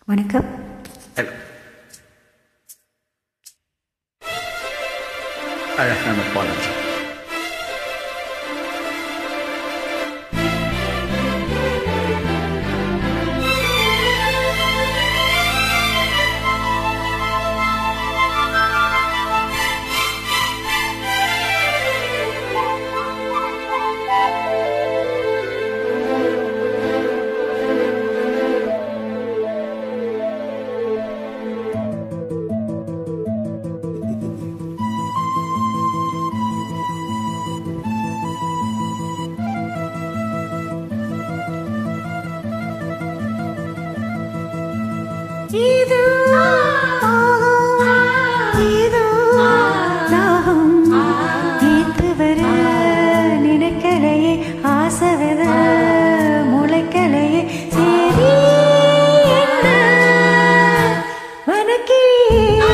வணக்கம் ஹலோ அழகான பாடல் இது இது தாகம் நேத்து வர நினைக்கலையே ஆசை வித முளைக்கலையே சரி என்ன வனக்கிளியே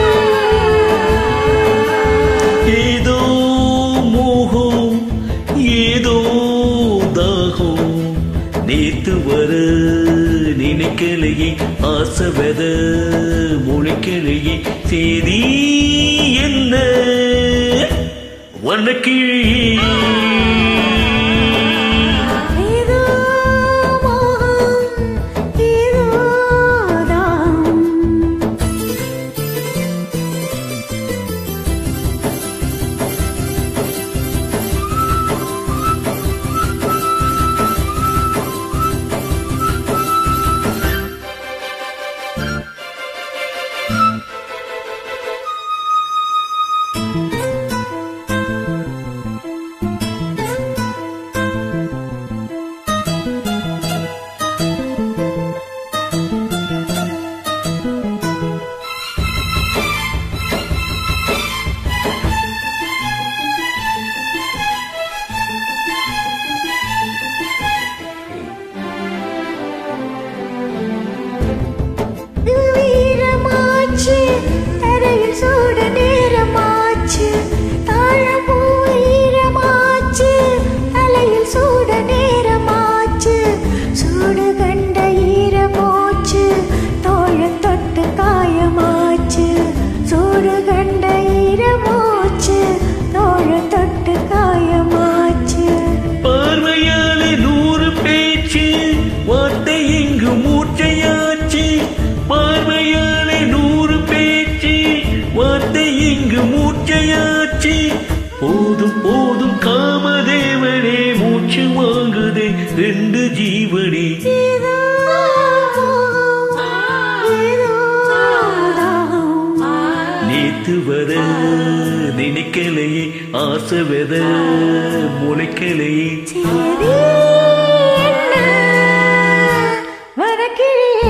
ஏதோ மோகம் ஏதோ தாகம் நேத்து வர நினைக்கலையே ஆசை வெத முளைக்கலையே செய்தி என்ன வண்ணக்கிழி ஏதோ மோகம் ஏதோ தாகம் வீரமாச்சு தரையில் சூட நேரமாச்சு தாழம்பூ ஈரமாச்சு தலையில் சூட நேரமாச்சு சூடு கண்ட ஈரமோச்சு தோழ தொட்டு காயமாச்சு சூடு கண்ட ஈரமோச்சு தோழ தொட்டு காயமாச்சு பார்வையாலே நூறு பேச்சு வார்த்தை இங்கு மூச்சையாச்சு பார்வையாலே நூறு பேச்சு வார்த்தை இங்கு மூச்சையாச்சு போதும் போதும் காமதேவனே மூச்சு வாங்குதே ரெண்டு ஜீவனே ஏதோ ஏதோ தாகம் நேத்து வர நினைக்கலையே ஆசை வெத முளைக்கலையே சரி என்ன வனக்கிளியே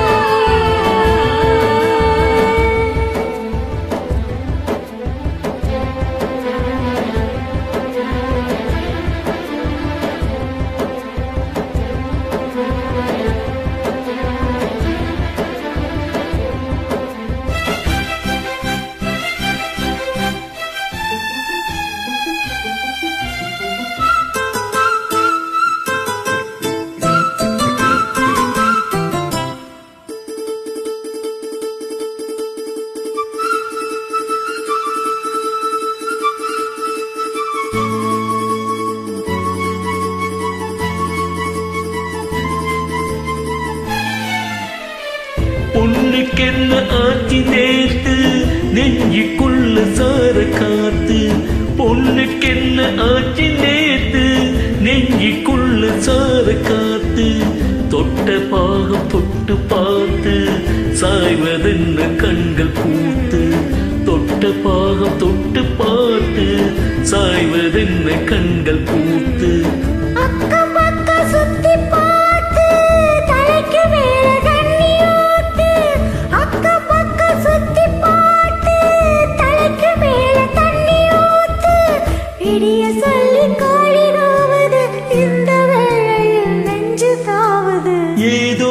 பொண்ணுக்கென்ன ஆட்சி நேர்த்து நெஞ்சுக்குள்ள சார காத்து பொண்ணுக்கென்ன ஆட்சி நேர்த்து நெஞ்சுக்குள்ள சார காத்து தொட்ட பாகம் தொட்டு பார்த்து சாய்வதென்ன கண்கள் பூத்து தொட்ட பாகம் தொட்டு பார்த்து சாய்வதென்ன கண்கள் பூத்து அக்கம் பக்கம் சுத்தி பார்த்து தலைக்கு மேல தண்ணி ஊத்து அக்கம் பக்கம் சுத்தி பார்த்து தலைக்கு மேல தண்ணி ஊத்து விடிய சொல்லி கோழி நோவது இந்த வேளையில் நெஞ்சு தாவது ஏதோ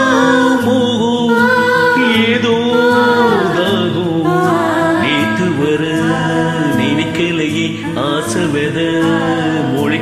மோகம் ஏதோ தாகம் நேத்து வர நினைக்கலையே ஆசை வெத மொழி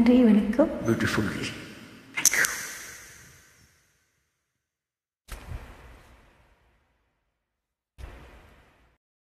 நன்றி வணக்கம் Beautiful.